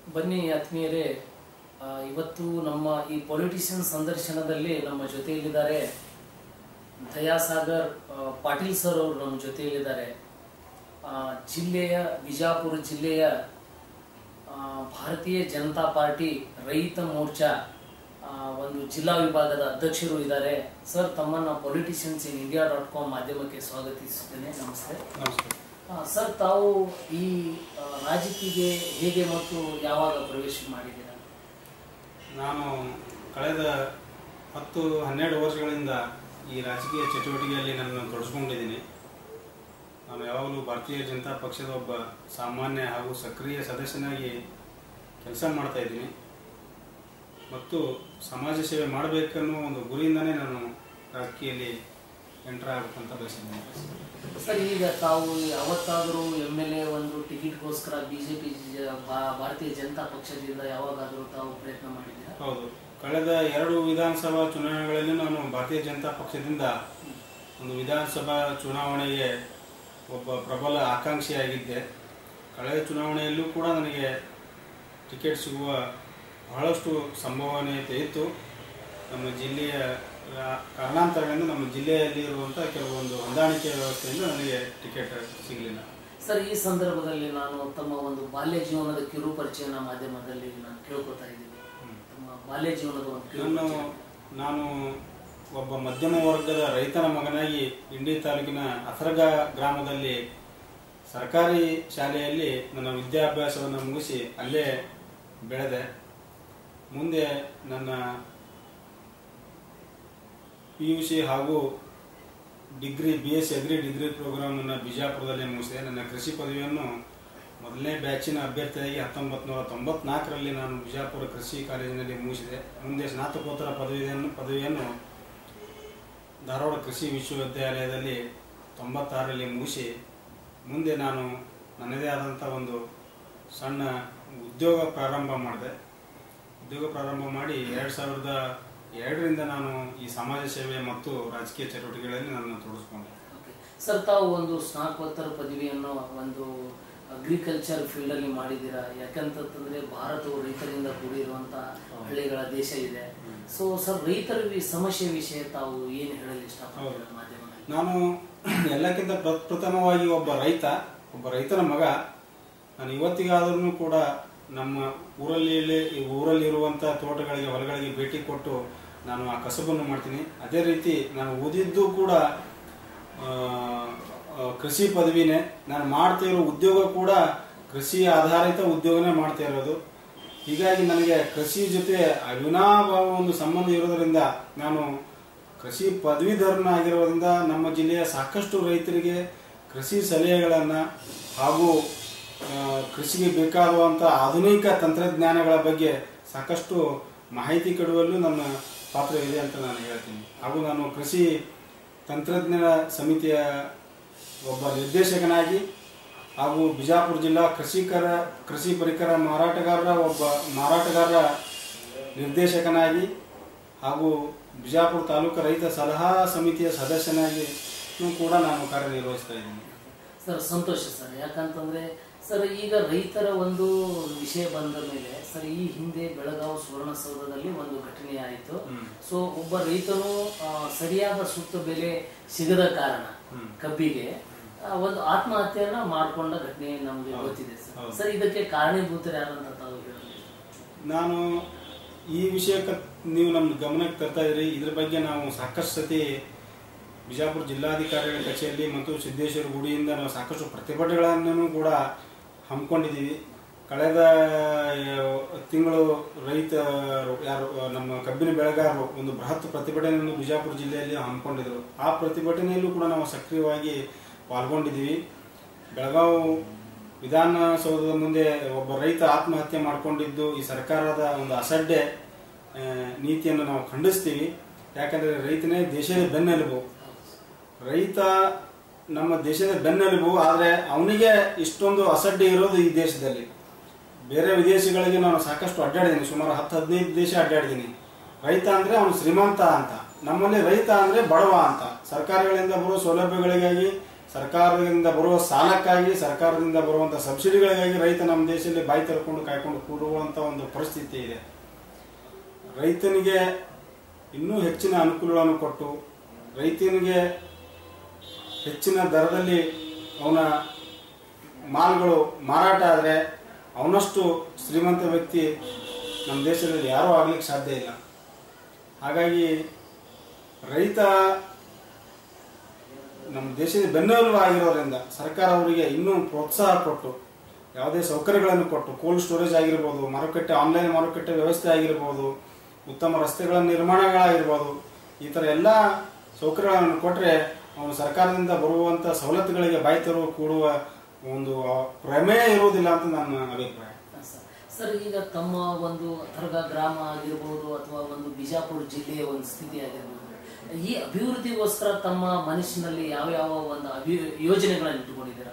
ಬನ್ನಿ ಆತ್ಮೀಯರೇ ಆ, ಇವತ್ತು ನಮ್ಮ ಈ ಪೊಲಿಟಿಷಿಯನ್ ಸಂದರ್ಶನದಲ್ಲಿ ನಮ್ಮ ಜೊತೆಯಲ್ಲಿದ್ದಾರೆ ದಯಾಸಾಗರ್ ಆ, ಪಾಟೀಲ್ ಸರ್ ಅವರು ನಮ್ಮ ಜೊತೆಯಲ್ಲಿದ್ದಾರೆ ಆ, ಜಿಲ್ಲೆಯ ಬಿಜಾಪುರ ಜಿಲ್ಲೆಯ ಆ, ಭಾರತೀಯ ಜನತಾ ಪಾರ್ಟಿ ರೈತ ಮೋರ್ಚಾ ಆ, ಒಂದು ಜಿಲ್ಲಾ ವಿಭಾಗದ ಅಧ್ಯಕ್ಷರು ಇದ್ದಾರೆ ಸರ್ ತಮ್ಮನ್ನ politicians in India dot com ಮಾಧ್ಯಮಕ್ಕೆ ಸ್ವಾಗತಿಸುತ್ತೇನೆ ನಮಸ್ತೆ ನಮಸ್ಕಾರ ಆ, ಸರ್ ತಾವು ಈ ಆ, ರಾಜಕೀಯಕ್ಕೆ ಹೇಗೆ ಮತ್ತು ಯಾವಾಗ ಪ್ರವೇಶ ಮಾಡಿದ್ದೀರಾ ನಾನು ಕಳೆದ ಹತ್ತು ಹನ್ನೆರಡು ವರ್ಷಗಳಿಂದ ಈ ರಾಜಕೀಯ ಚಟುವಟಿಕೆಯಲ್ಲಿ ನಾನು ತೊಡಗಿಸ್ಕೊಂಡಿದ್ದೀನಿ ನಾನು ಯಾವಾಗಲೂ ಭಾರತೀಯ ಜನತಾ ಪಕ್ಷದ ಒಬ್ಬ ಸಾಮಾನ್ಯ ಹಾಗೂ ಸಕ್ರಿಯ ಸದಸ್ಯನಾಗಿ ಕೆಲಸ ಮಾಡ್ತಾ ಇದ್ದೀನಿ ಮತ್ತು ಸಮಾಜ ಸೇವೆ ಮಾಡಬೇಕನ್ನೋ ಒಂದು ಗುರಿಯಿಂದನೇ ನಾನು ರಾಜಕೀಯದಲ್ಲಿ ಎಂಟರ್ ಆಗಬೇಕಂತ ಬಯಸಿದ್ದೀನಿ ಸರ್ ಈಗ ತಾವು ಯಾವತ್ತಾದರೂ ಎಮ್ ಎಲ್ ಎ ಒಂದು ಟಿಕೆಟ್ಗೋಸ್ಕರ ಬಿಜೆಪಿ ಭಾರತೀಯ ಜನತಾ ಪಕ್ಷದಿಂದ ಯಾವಾಗಾದರೂ ತಾವು ಪ್ರಯತ್ನ ಮಾಡಿದ್ದೀರಾ ಹೌದು ಕಳೆದ ಎರಡು ವಿಧಾನಸಭಾ ಚುನಾವಣೆಗಳಲ್ಲಿ ನಾನು ಭಾರತೀಯ ಜನತಾ ಪಕ್ಷದಿಂದ ಒಂದು ವಿಧಾನಸಭಾ ಚುನಾವಣೆಗೆ ಒಬ್ಬ ಪ್ರಬಲ ಆಕಾಂಕ್ಷಿಯಾಗಿದ್ದೆ ಕಳೆದ ಚುನಾವಣೆಯಲ್ಲೂ ಕೂಡ ನನಗೆ ಟಿಕೆಟ್ ಸಿಗುವ ಬಹಳಷ್ಟು ಸಂಭವನೀಯತೆ ಇತ್ತು ನಮ್ಮ ಜಿಲ್ಲೆಯ ಆ, ಕಾರಣಾಂತರಗಳಿಂದ ನಮ್ಮ ಜಿಲ್ಲೆಯಲ್ಲಿ ಇರುವಂಥ ಕೆಲವೊಂದು ಹೊಂದಾಣಿಕೆ ವ್ಯವಸ್ಥೆಯಿಂದ ನನಗೆ ಟಿಕೆಟ್ ಸಿಗಲಿಲ್ಲ ಸರ್ ಈ ಸಂದರ್ಭದಲ್ಲಿ ನಾನು ತಮ್ಮ ಒಂದು ಬಾಲ್ಯ ಜೀವನದ ಕಿರು ಪರಿಚಯನ ಮಾಧ್ಯಮದಲ್ಲಿ ನಾನು ಕೇಳ್ಕೊತಾ ಇದ್ದೀನಿ ತಮ್ಮ ಬಾಲ್ಯ ಜೀವನದ ಒಂದು ಕಿರು ನಾನು ಪರಿಚಯ. ನಾನು ಒಬ್ಬ ಮಧ್ಯಮ ವರ್ಗದ ರೈತನ ಮಗನಾಗಿ ಇಂಡಿ ತಾಲೂಕಿನ ಅಸರಗ ಗ್ರಾಮದಲ್ಲಿ ಸರ್ಕಾರಿ ಶಾಲೆಯಲ್ಲಿ ನನ್ನ ವಿದ್ಯಾಭ್ಯಾಸವನ್ನು ಮುಗಿಸಿ ಅಲ್ಲೇ ಬೆಳೆದೆ ಮುಂದೆ ನನ್ನ ಪಿ ಯು ಸಿ ಹಾಗೂ degree B S agri degree ಪ್ರೋಗ್ರಾಮನ್ನು ಬಿಜಾಪುರದಲ್ಲಿ ಮುಗಿಸಿದೆ ನನ್ನ ಕೃಷಿ ಪದವಿಯನ್ನು ಮೊದಲನೇ ಬ್ಯಾಚಿನ ಅಭ್ಯರ್ಥಿಯಾಗಿ ಹತ್ತೊಂಬತ್ತು ನೂರ ತೊಂಬತ್ನಾಲ್ಕರಲ್ಲಿ ನಾನು ಬಿಜಾಪುರ ಕೃಷಿ ಕಾಲೇಜಿನಲ್ಲಿ ಮುಗಿಸಿದೆ ಮುಂದೆ ಸ್ನಾತಕೋತ್ತರ ಪದವಿಯನ್ನು ಪದವಿಯನ್ನು ಧಾರವಾಡ ಕೃಷಿ ವಿಶ್ವವಿದ್ಯಾಲಯದಲ್ಲಿ ತೊಂಬತ್ತಾರರಲ್ಲಿ ಮುಗಿಸಿ ಮುಂದೆ ನಾನು ನನ್ನದೇ ಆದಂಥ ಒಂದು ಸಣ್ಣ ಉದ್ಯೋಗ ಪ್ರಾರಂಭ ಮಾಡಿದೆ ಉದ್ಯೋಗ ಪ್ರಾರಂಭ ಮಾಡಿ ಎರಡು ಸಾವಿರದ ಎರಡರಿಂದ ನಾನು ಈ ಸಮಾಜ ಸೇವೆ ಮತ್ತು ರಾಜಕೀಯ ಚಟುವಟಿಕೆಗಳಲ್ಲಿ ನನ್ನ ತೊಡಗಿಸ್ಕೊಂಡೆ Okay. ಸರ್ ತಾವು ಒಂದು ಸ್ನಾತಕೋತ್ತರ ಪದವಿಯನ್ನು ಒಂದು ಅಗ್ರಿಕಲ್ಚರ್ ಫೀಲ್ಡ್ ಅಲ್ಲಿ ಮಾಡಿದ್ದೀರಾ ಯಾಕಂತಂದ್ರೆ ಭಾರತವು ರೈತರಿಂದ ಕೂಡಿರುವಂತ ಹಳ್ಳಿಗಳ ದೇಶ ಇದೆ ಸೊ ಸರ್ ರೈತರ ವಿ- ಸಮಸ್ಯೆ ವಿಷಯ ತಾವು ಏನು ಹೇಳಲು ಇಷ್ಟಪಡ್ತೀರಾ ಮಾಧ್ಯಮದಲ್ಲಿ ನಾನು ಎಲ್ಲಕ್ಕಿಂತ ಪ್ರ- ಪ್ರಥಮವಾಗಿ ಒಬ್ಬ ರೈತ ಒಬ್ಬ ರೈತನ ಮಗ ನಾನು ಇವತ್ತಿಗಾದ್ರೂ ಕೂಡ ನಮ್ಮ ಊರಲ್ಲಿ ಈ ಊರಲ್ಲಿ ಇರುವಂಥ ತೋಟಗಳಿಗೆ ಹೊಲಗಳಿಗೆ ಭೇಟಿ ಕೊಟ್ಟು ನಾನು ಆ ಕಸಬನ್ನು ಮಾಡ್ತೀನಿ ಅದೇ ರೀತಿ ನಾನು ಓದಿದ್ದು ಕೂಡ ಆ, ಆ, ಕೃಷಿ ಪದವಿನೇ ನಾನು ಮಾಡ್ತಾ ಇರೋ ಉದ್ಯೋಗ ಕೂಡ ಕೃಷಿ ಆಧಾರಿತ ಉದ್ಯೋಗನೇ ಮಾಡ್ತಾ ಇರೋದು ಹೀಗಾಗಿ ನನಗೆ ಕೃಷಿ ಜೊತೆ ಅವಿನಾಭಾವ ಒಂದು ಸಂಬಂಧ ಇರೋದ್ರಿಂದ ನಾನು ಕೃಷಿ ಪದವೀಧರನಾಗಿರೋದ್ರಿಂದ ನಮ್ಮ ಜಿಲ್ಲೆಯ ಸಾಕಷ್ಟು ರೈತರಿಗೆ ಕೃಷಿ ಸಲಹೆಗಳನ್ನು ಹಾಗೂ ಆ, ಕೃಷಿಗೆ ಬೇಕಾಗುವಂಥ ಆಧುನಿಕ ತಂತ್ರಜ್ಞಾನಗಳ ಬಗ್ಗೆ ಸಾಕಷ್ಟು ಮಾಹಿತಿ ಕೊಡುವಲ್ಲೂ ನನ್ನ ಪಾತ್ರವಿದೆ ಅಂತ ನಾನು ಹೇಳ್ತೀನಿ ಹಾಗೂ ನಾನು ಕೃಷಿ ತಂತ್ರಜ್ಞಾನ ಸಮಿತಿಯ ಒಬ್ಬ ನಿರ್ದೇಶಕನಾಗಿ ಹಾಗೂ ಬಿಜಾಪುರ ಜಿಲ್ಲಾ ಕೃಷಿಕರ ಕೃಷಿ ಪರಿಕರ ಮಾರಾಟಗಾರರ ಒಬ್ಬ ಮಾರಾಟಗಾರರ ನಿರ್ದೇಶಕನಾಗಿ ಹಾಗೂ ಬಿಜಾಪುರ ತಾಲೂಕು ರೈತ ಸಲಹಾ ಸಮಿತಿಯ ಸದಸ್ಯನಾಗಿ ಕೂಡ ನಾನು ಕಾರ್ಯನಿರ್ವಹಿಸ್ತಾ ಇದ್ದೀನಿ ಸರ್ ಸಂತೋಷ ಸರ್ ಯಾಕಂತಂದ್ರೆ ಸರ್ ಈಗ ರೈತರ ಒಂದು ವಿಷಯ ಬಂದ ಮೇಲೆ ಸರ್ ಈ ಹಿಂದೆ ಬೆಳಗಾವಿ ಸುವರ್ಣಸೌಧದಲ್ಲಿ ಒಂದು ಘಟನೆ ಆಯಿತು ಸೊ ಒಬ್ಬ ರೈತನು ಆ, ಸರಿಯಾದ ಸೂಕ್ತ ಬೆಲೆ ಸಿಗದ ಕಾರಣ ಕಬ್ಬಿಗೆ ಆ, ಒಂದು ಆತ್ಮಹತ್ಯೆಯನ್ನ ಮಾಡ್ಕೊಂಡ ಘಟನೆ ನಮ್ಗೆ ಗೊತ್ತಿದೆ ಸರ್ ಹೌದು. ಸರ್ ಇದಕ್ಕೆ ಕಾರಣೀಭೂತರು ಯಾರಂತ ತಾವು ಹೇಳಿ ನಾನು ಈ ವಿಷಯಕ್ಕೆ ನೀವು ನಮ್ಮ ಗಮನಕ್ಕೆ ತರ್ತಾ ಇದ್ರಿ ಇದ್ರ ಬಗ್ಗೆ ನಾವು ಸಾಕಷ್ಟು ಸತಿ ಬಿಜಾಪುರ ಜಿಲ್ಲಾಧಿಕಾರಿಗಳ ಕಚೇರಿಯಲ್ಲಿ ಮತ್ತು ಸಿದ್ದೇಶ್ವರ ಗುಡಿಯಿಂದ ನಾವು ಸಾಕಷ್ಟು ಪ್ರತಿಭಟನೆಗಳನ್ನು ಕೂಡ ಹಮ್ಮಿಕೊಂಡಿದ್ದೀವಿ ಕಳೆದ ಆ, ತಿಂಗಳು ರೈತರು ಯಾರು ಆ, ನಮ್ಮ ಕಬ್ಬಿನ ಬೆಳೆಗಾರರು ಒಂದು ಬೃಹತ್ ಪ್ರತಿಭಟನೆಯನ್ನು ಬಿಜಾಪುರ ಜಿಲ್ಲೆಯಲ್ಲಿ ಹಮ್ಮಿಕೊಂಡಿದ್ರು ಆ ಪ್ರತಿಭಟನೆಯಲ್ಲೂ ಕೂಡ ನಾವು ಸಕ್ರಿಯವಾಗಿ ಪಾಲ್ಗೊಂಡಿದ್ದೀವಿ ಬೆಳಗಾವಿ ವಿಧಾನಸೌಧದ ಮುಂದೆ ಒಬ್ಬ ರೈತ ಆತ್ಮಹತ್ಯೆ ಮಾಡಿಕೊಂಡಿದ್ದು ಈ ಸರ್ಕಾರದ ಒಂದು ಅಸಡ್ಡೆ ಆ, ನೀತಿಯನ್ನು ನಾವು ಖಂಡಿಸ್ತೀವಿ ಯಾಕಂದರೆ ರೈತನೇ ದೇಶದ ಬೆನ್ನೆಲುಬು ರೈತ ನಮ್ಮ ದೇಶದ ಬೆನ್ನೆಲುಬು ಆದರೆ ಅವನಿಗೆ ಇಷ್ಟೊಂದು ಅಸಡ್ಡೆ ಇರೋದು ಈ ದೇಶದಲ್ಲಿ ಬೇರೆ ವಿದೇಶಗಳಿಗೆ ನಾನು ಸಾಕಷ್ಟು ಅಡ್ಡಾಡಿದ್ದೀನಿ ಸುಮಾರು ಹತ್ತು ಹದಿನೈದು ದೇಶ ಅಡ್ಡಾಡಿದ್ದೀನಿ ರೈತ ಅಂದರೆ ಅವನು ಶ್ರೀಮಂತ ಅಂತ ನಮ್ಮಲ್ಲಿ ರೈತ ಅಂದರೆ ಬಡವ ಅಂತ ಸರ್ಕಾರಗಳಿಂದ ಬರೋ ಸೌಲಭ್ಯಗಳಿಗಾಗಿ ಸರ್ಕಾರದಿಂದ ಬರುವ ಸಾಲಕ್ಕಾಗಿ ಸರ್ಕಾರದಿಂದ ಬರುವಂತ ಸಬ್ಸಿಡಿಗಳಿಗಾಗಿ ರೈತ ನಮ್ಮ ದೇಶದಲ್ಲಿ ಬಾಯಿ ತೆರ್ಕೊಂಡು ಕಾಯ್ಕೊಂಡು ಕೂಡುವಂತ ಒಂದು ಪರಿಸ್ಥಿತಿ ಇದೆ ರೈತನಿಗೆ ಇನ್ನೂ ಹೆಚ್ಚಿನ ಅನುಕೂಲಗಳನ್ನು ಕೊಟ್ಟು ರೈತನಿಗೆ ಹೆಚ್ಚಿನ ದರದಲ್ಲಿ ಅವನ ಮಾಲ್ಗಳು ಮಾರಾಟ ಆದರೆ ಅವನಷ್ಟು ಶ್ರೀಮಂತ ವ್ಯಕ್ತಿ ನಮ್ಮ ದೇಶದಲ್ಲಿ ಯಾರೂ ಆಗ್ಲಿಕ್ಕೆ ಸಾಧ್ಯ ಇಲ್ಲ ಹಾಗಾಗಿ ರೈತ ನಮ್ಮ ದೇಶದ ಬೆನ್ನೆಲುಬು ಆಗಿರೋದ್ರಿಂದ ಸರ್ಕಾರ ಅವರಿಗೆ ಇನ್ನೂ ಪ್ರೋತ್ಸಾಹ ಕೊಟ್ಟು ಯಾವುದೇ ಸೌಕರ್ಯಗಳನ್ನು ಕೊಟ್ಟು ಕೋಲ್ಡ್ ಸ್ಟೋರೇಜ್ ಆಗಿರ್ಬೋದು ಮಾರುಕಟ್ಟೆ ಆನ್ಲೈನ್ ಮಾರುಕಟ್ಟೆ ವ್ಯವಸ್ಥೆ ಆಗಿರ್ಬೋದು ಉತ್ತಮ ರಸ್ತೆಗಳ ನಿರ್ಮಾಣಗಳಾಗಿರ್ಬೋದು ಈ ಥರ ಎಲ್ಲ ಸೌಕರ್ಯಗಳನ್ನು ಕೊಟ್ಟರೆ ಅವನು ಸರ್ಕಾರದಿಂದ ಬರುವಂಥ ಸವಲತ್ತುಗಳಿಗೆ ಬಾಯಿ ತೆರವು ಕೂಡುವ ಒಂದು ಪ್ರಮೇಯ ಇರುವುದಿಲ್ಲ ಅಂತ ನನ್ನ ಅಭಿಪ್ರಾಯ ಸರ್. ಸರ್ ಈಗ ತಮ್ಮ ಒಂದು ತರಗ ಗ್ರಾಮ ಆಗಿರ್ಬೋದು ಅಥವಾ ಒಂದು ಬಿಜಾಪುರ ಜಿಲ್ಲೆಯ ಒಂದು ಸ್ಥಿತಿ ಆಗಿರ್ಬೋದು ಈ ಅಭಿವೃದ್ಧಿಗೋಸ್ಕರ ತಮ್ಮ ಮನಸ್ಸಿನಲ್ಲಿ ಯಾವ ಯಾವ ಒಂದು ಅಭಿ ಯೋಜನೆಗಳನ್ನು ಇಟ್ಟುಕೊಂಡಿದ್ದೀರಾ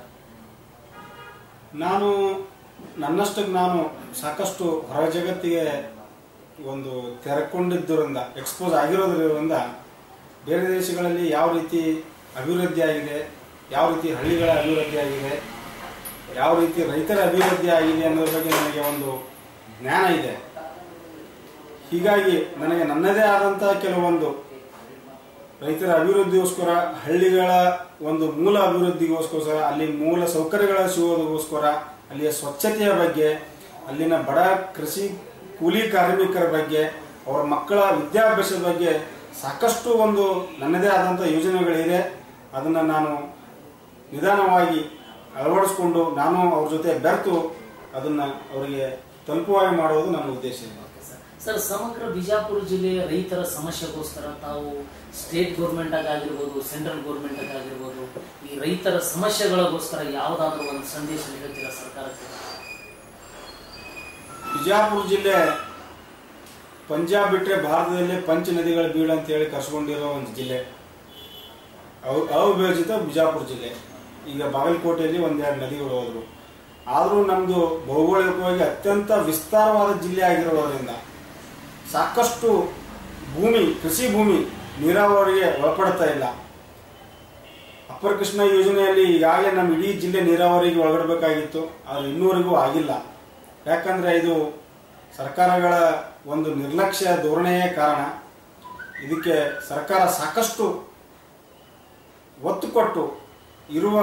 ನಾನು ನನ್ನಷ್ಟಕ್ಕೆ ನಾನು ಸಾಕಷ್ಟು ಹೊರ ಜಗತ್ತಿಗೆ ಒಂದು ತೆರೆಕೊಂಡಿದ್ದರಿಂದ ಎಕ್ಸ್ಪೋಸ್ ಆಗಿರೋದ್ರಿಂದ ಬೇರೆ ದೇಶಗಳಲ್ಲಿ ಯಾವ ರೀತಿ ಅಭಿವೃದ್ಧಿ ಆಗಿದೆ ಯಾವ ರೀತಿ ಹಳ್ಳಿಗಳ ಅಭಿವೃದ್ಧಿ ಆಗಿದೆ ಯಾವ ರೀತಿ ರೈತರ ಅಭಿವೃದ್ಧಿ ಆಗಿದೆ ಅನ್ನೋದ್ರ ಬಗ್ಗೆ ನನಗೆ ಒಂದು ಜ್ಞಾನ ಇದೆ ಹೀಗಾಗಿ ನನಗೆ ನನ್ನದೇ ಆದಂಥ ಕೆಲವೊಂದು ರೈತರ ಅಭಿವೃದ್ಧಿಗೋಸ್ಕರ ಹಳ್ಳಿಗಳ ಒಂದು ಮೂಲ ಅಭಿವೃದ್ಧಿಗೋಸ್ಕರ ಅಲ್ಲಿ ಮೂಲ ಸೌಕರ್ಯಗಳ ಸಿಗೋದಕ್ಕೋಸ್ಕರ ಅಲ್ಲಿಯ ಸ್ವಚ್ಛತೆಯ ಬಗ್ಗೆ ಅಲ್ಲಿನ ಬಡ ಕೃಷಿ ಕೂಲಿ ಕಾರ್ಮಿಕರ ಬಗ್ಗೆ ಅವರ ಮಕ್ಕಳ ವಿದ್ಯಾಭ್ಯಾಸದ ಬಗ್ಗೆ ಸಾಕಷ್ಟು ಒಂದು ನನ್ನದೇ ಆದಂಥ ಯೋಜನೆಗಳಿದೆ ಅದನ್ನು ನಾನು ನಿಧಾನವಾಗಿ ಅಳವಡಿಸ್ಕೊಂಡು ನಾನು ಅವ್ರ ಜೊತೆ ಬೆರೆತು ಅದನ್ನು ಅವರಿಗೆ ತಲುಪುವಾಗಿ ಮಾಡೋದು ನನ್ನ ಉದ್ದೇಶ ಇದೆ ಓಕೆ ಸರ್. ಸರ್ ಸಮಗ್ರ ಬಿಜಾಪುರ ಜಿಲ್ಲೆಯ ರೈತರ ಸಮಸ್ಯೆಗೋಸ್ಕರ ತಾವು ಸ್ಟೇಟ್ ಗೌರ್ಮೆಂಟ್ ಆಗಿರ್ಬೋದು ಸೆಂಟ್ರಲ್ ಗೌರ್ಮೆಂಟ್ ಆಗಿರ್ಬೋದು ಈ ರೈತರ ಸಮಸ್ಯೆಗಳಿಗೋಸ್ಕರ ಯಾವುದಾದ್ರೂ ಒಂದು ಸಂದೇಶ ನೀಡುತ್ತೀರಾ ಸರ್ಕಾರಕ್ಕೆ ಬಿಜಾಪುರ ಜಿಲ್ಲೆ ಪಂಜಾಬ್ ಬಿಟ್ಟರೆ ಭಾರತದಲ್ಲೇ ಪಂಚ ನದಿಗಳ ಬೀಡು ಅಂತ ಹೇಳಿ ಕರ್ಸ್ಕೊಂಡಿರೋ ಒಂದು ಜಿಲ್ಲೆ ಅವ್- ಅವಿಭಜಿತ ಬಿಜಾಪುರ ಜಿಲ್ಲೆ ಈಗ ಬಾಗಲಕೋಟೆಯಲ್ಲಿ ಒಂದೆರಡು ನದಿಗಳು ಹೋದ್ರು ಆದರೂ ನಮ್ಮದು ಭೌಗೋಳಿಕವಾಗಿ ಅತ್ಯಂತ ವಿಸ್ತಾರವಾದ ಜಿಲ್ಲೆ ಆಗಿರೋದ್ರಿಂದ ಸಾಕಷ್ಟು ಭೂಮಿ ಕೃಷಿ ಭೂಮಿ ನೀರಾವರಿಗೆ ಒಳಪಡ್ತಾ ಇಲ್ಲ ಅಪ್ಪರ್ ಕೃಷ್ಣ ಯೋಜನೆಯಲ್ಲಿ ಈಗಾಗಲೇ ನಮ್ಮ ಇಡೀ ಜಿಲ್ಲೆ ನೀರಾವರಿಗೆ ಒಳಗಡಬೇಕಾಗಿತ್ತು ಆದರೆ ಇನ್ನೂವರೆಗೂ ಆಗಿಲ್ಲ ಯಾಕಂದ್ರೆ ಇದು ಸರ್ಕಾರಗಳ ಒಂದು ನಿರ್ಲಕ್ಷ್ಯ ಧೋರಣೆಯೇ ಕಾರಣ ಇದಕ್ಕೆ ಸರ್ಕಾರ ಸಾಕಷ್ಟು ಒತ್ತು ಕೊಟ್ಟು ಇರುವ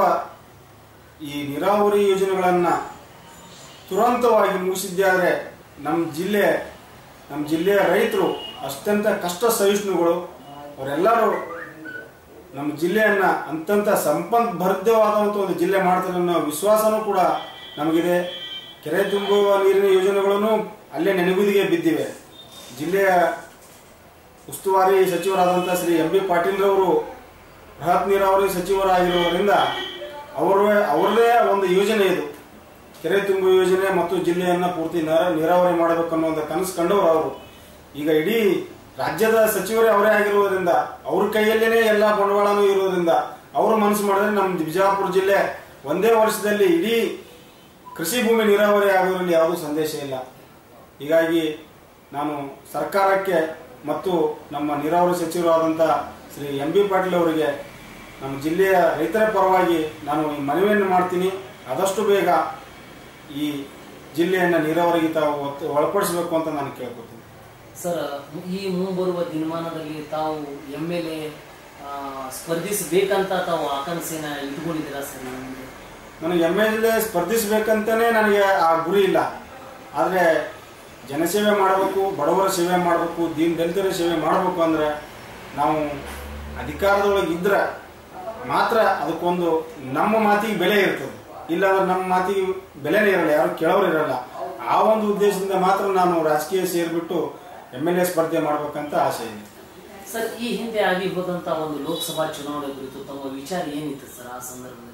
ಈ ನೀರಾವರಿ ಯೋಜನೆಗಳನ್ನು ತುರಂತವಾಗಿ ಮುಗಿಸಿದ್ದಾದರೆ ನಮ್ಮ ಜಿಲ್ಲೆ ನಮ್ಮ ಜಿಲ್ಲೆಯ ರೈತರು ಅತ್ಯಂತ ಕಷ್ಟ ಸಹಿಷ್ಣುಗಳು ಅವರೆಲ್ಲರೂ ನಮ್ಮ ಜಿಲ್ಲೆಯನ್ನ ಅಂತಂತ ಸಂಪದ್ಭರಿತವಾದಂಥ ಒಂದು ಜಿಲ್ಲೆ ಮಾಡ್ತಾರೆ ಅನ್ನೋ ವಿಶ್ವಾಸನೂ ಕೂಡ ನಮಗಿದೆ ಕೆರೆ ತುಂಬುವ ನೀರಿನ ಯೋಜನೆಗಳನ್ನು ಅಲ್ಲೇ ನೆನಗುದಿಗೆ ಬಿದ್ದಿವೆ ಜಿಲ್ಲೆಯ ಉಸ್ತುವಾರಿ ಸಚಿವರಾದಂಥ ಶ್ರೀ ಎಂ ಬಿ ಪಾಟೀಲ್ರವರು ಬೃಹತ್ ನೀರಾವರಿ ಸಚಿವರಾಗಿರುವುದರಿಂದ ಅವರು ಅವರದೇ ಒಂದು ಯೋಜನೆ ಇದು ಕೆರೆ ತುಂಬುವ ಯೋಜನೆ ಮತ್ತು ಜಿಲ್ಲೆಯನ್ನ ಪೂರ್ತಿ ನೀರ- ನೀರಾವರಿ ಮಾಡಬೇಕನ್ನೋ ಒಂದು ಕನಸು ಕಂಡವರು ಅವರು ಈಗ ಇಡೀ ರಾಜ್ಯದ ಸಚಿವರೇ ಅವರೇ ಆಗಿರುವುದರಿಂದ ಅವ್ರ ಕೈಯಲ್ಲೇನೆ ಎಲ್ಲ ಬಂಡವಾಳನೂ ಇರುವುದರಿಂದ ಅವರು ಮನಸ್ಸು ಮಾಡಿದ್ರೆ ನಮ್ಮ ಬಿಜಾಪುರ ಜಿಲ್ಲೆ ಒಂದೇ ವರ್ಷದಲ್ಲಿ ಇಡೀ ಕೃಷಿ ಭೂಮಿ ನೀರಾವರಿ ಆಗೋದ್ರಲ್ಲಿ ಯಾವುದೂ ಸಂದೇಶ ಇಲ್ಲ ಹೀಗಾಗಿ ನಾನು ಸರ್ಕಾರಕ್ಕೆ ಮತ್ತು ನಮ್ಮ ನೀರಾವರಿ ಸಚಿವರಾದಂಥ ಶ್ರೀ ಎಂ ಬಿ ಪಾಟೀಲ್ ಅವರಿಗೆ ನಮ್ಮ ಜಿಲ್ಲೆಯ ರೈತರ ಪರವಾಗಿ ನಾನು ಈ ಮನವಿಯನ್ನು ಮಾಡ್ತೀನಿ ಆದಷ್ಟು ಬೇಗ ಈ ಜಿಲ್ಲೆಯನ್ನು ನೀರಾವರಿಗೆ ತಾವು ಒತ್ತು- ಒಳಪಡಿಸಬೇಕು ಅಂತ ನಾನು ಕೇಳ್ಕೊತೀನಿ ಸರ್ ಈ ಮುಂಬರುವ ದಿನಮಾನದಲ್ಲಿ ತಾವು ಎಮ್ ಎಲ್ ಎ ಸ್ಪರ್ಧಿಸಬೇಕಂತ ತಾವು ಆಕಾಂಕ್ಷೆನ ಇಟ್ಕೊಂಡಿದ್ದೀರಾ ಸರ್ ನಿಮಗೆ ನನಗೆ ಎಮ್ ಎಲ್ ಎ ಸ್ಪರ್ಧಿಸಬೇಕಂತಲೇ ನನಗೆ ಆ ಗುರಿ ಇಲ್ಲ ಆದರೆ ಜನಸೇವೆ ಮಾಡಬೇಕು ಬಡವರ ಸೇವೆ ಮಾಡಬೇಕು ದೀನ್ ದಲಿತರ ಸೇವೆ ಮಾಡಬೇಕು ಅಂದರೆ ನಾವು ಅಧಿಕಾರದೊಳಗೆ ಇದ್ರೆ ಮಾತ್ರ ಅದಕ್ಕೊಂದು ನಮ್ಮ ಮಾತಿಗೆ ಬೆಲೆ ಇರ್ತದೆ ಇಲ್ಲಾಂದ್ರೆ ನಮ್ಮ ಮಾತಿಗೆ ಬೆಲೆನೇ ಇರಲ್ಲ ಯಾರು ಕೇಳೋರು ಇರಲ್ಲ ಆ ಒಂದು ಉದ್ದೇಶದಿಂದ ಮಾತ್ರ ನಾನು ರಾಜಕೀಯ ಸೇರಿಬಿಟ್ಟು ಎಮ್ ಎಲ್ ಎ ಸ್ಪರ್ಧೆ ಮಾಡ್ಬೇಕಂತ ಆಸೆ ಇದೆ ಸರ್ ಈ ಹಿಂದೆ ಆಗಿ ಹೋದಂತ ಒಂದು ಲೋಕಸಭಾ ಚುನಾವಣೆ ಕುರಿತು ತಮ್ಮ ವಿಚಾರ ಏನಿತ್ತು ಸರ್ ಆ ಸಂದರ್ಭದಲ್ಲಿ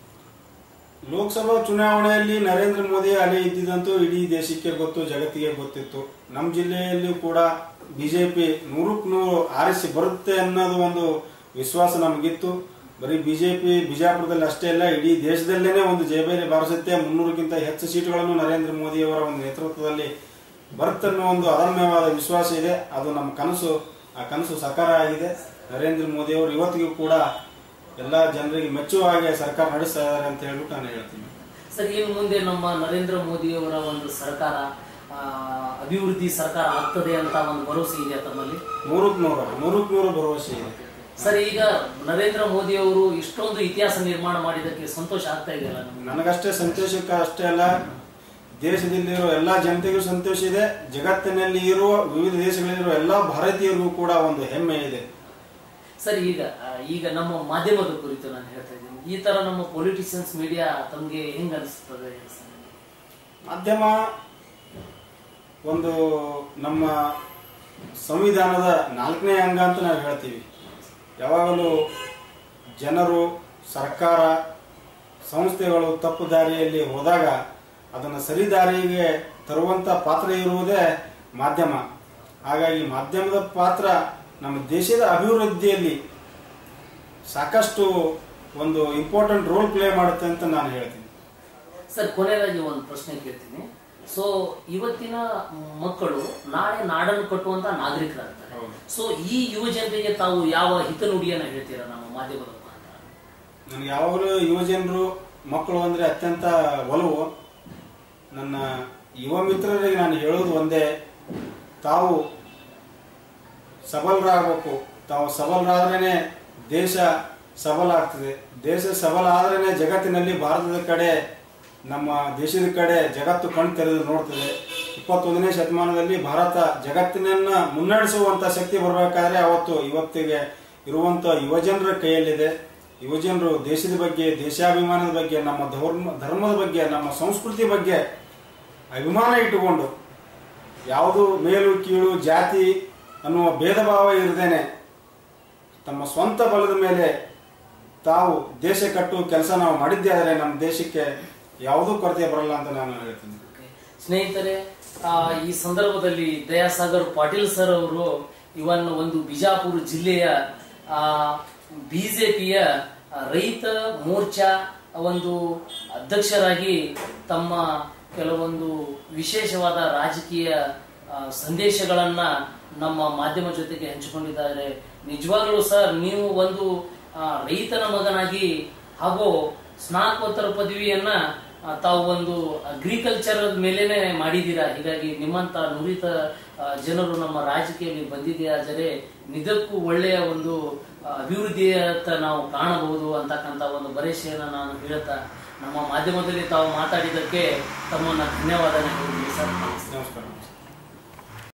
ಲೋಕಸಭಾ ಚುನಾವಣೆಯಲ್ಲಿ ನರೇಂದ್ರ ಮೋದಿ ಅಲೆ ಇದ್ದಿದ್ದಂತೂ ಇಡೀ ದೇಶಕ್ಕೆ ಗೊತ್ತು ಜಗತ್ತಿಗೆ ಗೊತ್ತಿತ್ತು ನಮ್ಮ ಜಿಲ್ಲೆಯಲ್ಲಿ ಕೂಡ ಬಿಜೆಪಿ ನೂರಕ್ಕೆ ನೂರು ಆರಿಸಿ ಬರುತ್ತೆ ಅನ್ನೋದು ಒಂದು ವಿಶ್ವಾಸ ನಮಗಿತ್ತು ಬರೀ ಬಿಜೆಪಿ ಬಿಜಾಪುರದಲ್ಲಿ ಅಷ್ಟೇ ಅಲ್ಲ ಇಡೀ ದೇಶದಲ್ಲೇನೆ ಒಂದು ಜಯಬೇರಿ ಬಾರಿಸುತ್ತೆ ಮುನ್ನೂರಕ್ಕಿಂತ ಹೆಚ್ಚು ಸೀಟುಗಳನ್ನು ನರೇಂದ್ರ ಮೋದಿಯವರ ಒಂದು ನೇತೃತ್ವದಲ್ಲಿ ಬರುತ್ತನ್ನೋ ಒಂದು ಅದಮ್ಯವಾದ ವಿಶ್ವಾಸ ಇದೆ ಅದು ನಮ್ಮ ಕನಸು ಆ ಕನಸು ಸಾಕಾರ ಆಗಿದೆ ನರೇಂದ್ರ ಮೋದಿಯವರು ಇವತ್ತಿಗೂ ಕೂಡ ಎಲ್ಲ ಜನರಿಗೆ ಮೆಚ್ಚುವ ಹಾಗೆ ಸರ್ಕಾರ ನಡೆಸ್ತಾ ಇದ್ದಾರೆ ಅಂತ ಹೇಳ್ಬಿಟ್ಟು ನಾನು ಹೇಳ್ತೀನಿ ಸರ್ ಇನ್ನು ಮುಂದೆ ನಮ್ಮ ನರೇಂದ್ರ ಮೋದಿಯವರ ಒಂದು ಸರ್ಕಾರ ಆ, ಅಭಿವೃದ್ಧಿ ಸರ್ಕಾರ ಆಗ್ತದೆ ಅಂತ ಒಂದು ಭರವಸೆ ಇದೆಯಾ ತಮ್ಮಲ್ಲಿ ನೂರಕ್ಕೆ ನೂರು ನೂರಕ್ಕೆ ನೂರು ಭರವಸೆ ಇದೆ ಸರ್ ಈಗ ನರೇಂದ್ರ ಮೋದಿ ಅವರು ಇಷ್ಟೊಂದು ಇತಿಹಾಸ ನಿರ್ಮಾಣ ಮಾಡಿದ್ದಕ್ಕೆ ಸಂತೋಷ ಆಗ್ತಾ ಇದೆಯಲ್ಲ ನಮ್ಗೆ ನನಗಷ್ಟೇ ಸಂತೋಷಕ್ಕೆ ಅಷ್ಟೇ ಅಲ್ಲ ದೇಶದಲ್ಲಿರೋ ಎಲ್ಲ ಜನತೆಗೂ ಸಂತೋಷ ಇದೆ ಜಗತ್ತಿನಲ್ಲಿ ಇರುವ ವಿವಿಧ ದೇಶಗಳಲ್ಲಿರುವ ಎಲ್ಲ ಭಾರತೀಯರಿಗೂ ಕೂಡ ಒಂದು ಹೆಮ್ಮೆ ಇದೆ ಸರ್ ಈಗ ಆ, ಈಗ ನಮ್ಮ ಮಾಧ್ಯಮದ ಕುರಿತು ನಾನು ಹೇಳ್ತಾ ಇದ್ದೀನಿ ಈ ತರ ನಮ್ಮ ಪೊಲಿಟಿಷಿಯನ್ಸ್ ಮೀಡಿಯಾ ತಮ್ಗೆ ಹೆಂಗ್ ಅನಿಸ್ತದೆ ಸರ್? ಮಾಧ್ಯಮ ಒಂದು ನಮ್ಮ ಸಂವಿಧಾನದ ನಾಲ್ಕನೇ ಅಂಗ ಅಂತ ನಾವು ಹೇಳ್ತೀವಿ ಯಾವಾಗಲೂ ಜನರು ಸರ್ಕಾರ ಸಂಸ್ಥೆಗಳು ತಪ್ಪು ದಾರಿಯಲ್ಲಿ ಹೋದಾಗ ಅದನ್ನು ಸರಿ ದಾರಿಗೆ ತರುವಂತ ಪಾತ್ರ ಇರುವುದೇ ಮಾಧ್ಯಮ ಹಾಗಾಗಿ ಮಾಧ್ಯಮದ ಪಾತ್ರ ನಮ್ಮ ದೇಶದ ಅಭಿವೃದ್ಧಿಯಲ್ಲಿ ಸಾಕಷ್ಟು ಒಂದು ಇಂಪಾರ್ಟೆಂಟ್ ರೋಲ್ ಪ್ಲೇ ಮಾಡುತ್ತೆ ಅಂತ ನಾನು ಹೇಳ್ತೀನಿ ಸರ್ ಕೊನೆಯದಾಗಿ ಒಂದು ಪ್ರಶ್ನೆ ಕೇಳ್ತೀನಿ ಸೊ ಇವತ್ತಿನ ಮಕ್ಕಳು ನಾಳೆ ನಾಡನ್ನು ಕಟ್ಟುವಂತ ನಾಗರಿಕರಾಗ್ತಾರೆ ಹೌದು. ಸೊ ಈ ಯುವ ಜನತೆಗೆ ತಾವು ಯಾವ ಹಿತನುಡಿಯನ್ನ ಹೇಳ್ತೀರಾ ನಮ್ಮ ಮಾಧ್ಯಮದ ಮುಖಾಂತರ ನನಗೆ ಯಾವಾಗಲೂ ಯುವಜನರು ಮಕ್ಕಳು ಅಂದರೆ ಅತ್ಯಂತ ಒಲವು ನನ್ನ ಯುವ ಮಿತ್ರರಿಗೆ ನಾನು ಹೇಳೋದು ಒಂದೇ ತಾವು ಸಬಲರಾಗಬೇಕು ತಾವು ಸಬಲರಾದ್ರೇ ದೇಶ ಸಬಲ ಆಗ್ತದೆ ದೇಶ ಸಬಲ ಆದ್ರೇ ಜಗತ್ತಿನಲ್ಲಿ ಭಾರತದ ಕಡೆ ನಮ್ಮ ದೇಶದ ಕಡೆ ಜಗತ್ತು ಕಣ್ ತೆರೆದು ನೋಡ್ತದೆ ಇಪ್ಪತ್ತೊಂದನೇ ಶತಮಾನದಲ್ಲಿ ಭಾರತ ಜಗತ್ತಿನನ್ನ ಮುನ್ನಡೆಸುವಂತ ಶಕ್ತಿ ಬರಬೇಕಾದ್ರೆ ಅವತ್ತು ಇವತ್ತಿಗೆ ಇರುವಂತ ಯುವಜನರ ಕೈಯಲ್ಲಿದೆ ಯುವಜನರು ದೇಶದ ಬಗ್ಗೆ ದೇಶಾಭಿಮಾನದ ಬಗ್ಗೆ ನಮ್ಮ ಧರ್ಮ ಧರ್ಮದ ಬಗ್ಗೆ ನಮ್ಮ ಸಂಸ್ಕೃತಿ ಬಗ್ಗೆ ಅಭಿಮಾನ ಇಟ್ಟುಕೊಂಡು ಯಾವುದು ಮೇಲು ಕೀಳು ಜಾತಿ ಅನ್ನುವ ಭೇದ ಭಾವ ಇರದೇನೆ ತಮ್ಮ ಸ್ವಂತ ಬಲದ ಮೇಲೆ ತಾವು ದೇಶ ಕಟ್ಟುವ ಕೆಲಸ ನಾವು ಮಾಡಿದ್ದೇ ಆದರೆ ನಮ್ಮ ದೇಶಕ್ಕೆ ಯಾವುದೂ ಕೊರತೆ ಬರಲ್ಲ ಅಂತ ನಾನು ಹೇಳ್ತೀನಿ Okay. ಸ್ನೇಹಿತರೆ ಆ, ಈ ಸಂದರ್ಭದಲ್ಲಿ ದಯಾಸಾಗರ್ ಪಾಟೀಲ್ ಸರ್ ಅವರು ಇವನ್ ಒಂದು ಬಿಜಾಪುರ ಜಿಲ್ಲೆಯ ಬಿಜೆಪಿಯ ರೈತ ಮೋರ್ಚಾ ಒಂದು ಅಧ್ಯಕ್ಷರಾಗಿ ತಮ್ಮ ಕೆಲವೊಂದು ವಿಶೇಷವಾದ ರಾಜಕೀಯ ಆ, ಸಂದೇಶಗಳನ್ನ ನಮ್ಮ ಮಾಧ್ಯಮ ಜೊತೆಗೆ ಹಂಚಿಕೊಂಡಿದ್ದಾರೆ ನಿಜವಾಗ್ಲೂ ಸರ್ ನೀವು ಒಂದು ಆ, ರೈತನ ಮಗನಾಗಿ ಹಾಗೂ ಸ್ನಾತಕೋತ್ತರ ಪದವಿಯನ್ನ ಆ, ತಾವು ಒಂದು ಅಗ್ರಿಕಲ್ಚರ್ ಮೇಲೇನೆ ಮಾಡಿದ್ದೀರಾ ಹೀಗಾಗಿ ನಿಮ್ಮಂತ ನುರಿತ ಆ, ಜನರು ನಮ್ಮ ರಾಜಕೀಯದಲ್ಲಿ ಬಂದಿದೆಯಾದರೆ ನಿಜಕ್ಕೂ ಒಳ್ಳೆಯ ಒಂದು ಆ, ಅಭಿವೃದ್ಧಿಯತ್ತ ನಾವು ಕಾಣಬಹುದು ಅಂತಕ್ಕಂಥ ಒಂದು ಭರವಸೆಯನ್ನು ನಾನು ಹೇಳ್ತಾ ನಮ್ಮ ಮಾಧ್ಯಮದಲ್ಲಿ ತಾವು ಮಾತಾಡಿದ್ದಕ್ಕೆ ತಮ್ಮನ್ನ ಧನ್ಯವಾದ ಹೇಳ್ತೀನಿ ಸರ್ ನಮಸ್ಕಾರ